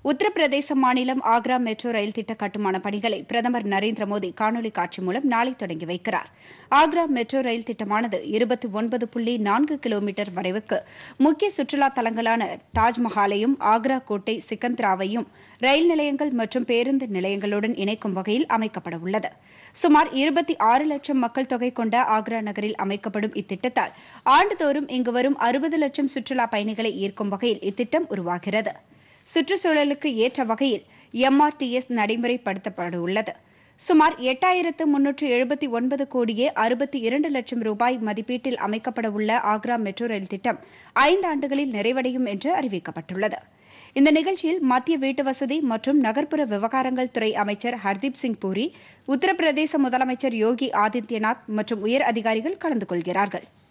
உத்தரப்பிரதேச மாநிலம் Agra metro rail திட்ட கட்டுமான பணிகளை பிரதமர் நரேந்திர மோடி காணொலி காட்சி மூலம் நாளை தொடங்கி வைக்கிறார் ஆக்ரா மெட்ரோ ரயில் திட்டமானது இருபத்தி ஒன்பது புள்ளி நான்கு கிலோமீட்டர் வரைவுக்கு முக்கிய சுற்றுலா தலங்களான தாஜ்மஹாலையும் ஆக்ரா கோட்டை சிக்கந்திராவையும் ரயில் நிலையங்கள் மற்றும் பேருந்து நிலையங்களுடன் இணைக்கும் வகையில் அமைக்கப்பட உள்ளது சுமார் இருபத்தி ஆறு லட்சம் மக்கள் தொகை கொண்ட ஆக்ரா நகரில் அமைக்கப்படும் இத்திட்டத்தால் ஆண்டுதோறும் இங்கு வரும் அறுபது லட்சம் சுற்றுலா பயணிகளை ஈர்க்கும் வகையில் இத்திட்டம் உருவாகிறது சுற்றுச்சூழலுக்கு ஏற்ற வகையில் எம்ஆர்டிஎஸ் நடைமுறைப்படுத்தப்பட உள்ளது சுமார் எட்டாயிரத்து முன்னூற்று எழுபத்தி ஒன்பது கோடியே அறுபத்தி இரண்டு லட்சம் ரூபாய் மதிப்பீட்டில் அமைக்கப்பட உள்ள ஆக்ரா மெட்ரோ ரயில் திட்டம் ஐந்து ஆண்டுகளில் நிறைவடையும் என்று அறிவிக்கப்பட்டுள்ளது இந்த நிகழ்ச்சியில் மத்திய வீட்டுவசதி மற்றும் நகர்ப்புற விவகாரங்கள் துறை அமைச்சர் ஹர்தீப் சிங் பூரி உத்தரப்பிரதேச முதலமைச்சர் யோகி ஆதித்யநாத் மற்றும் உயர் அதிகாரிகள் கலந்து கொள்கிறார்கள்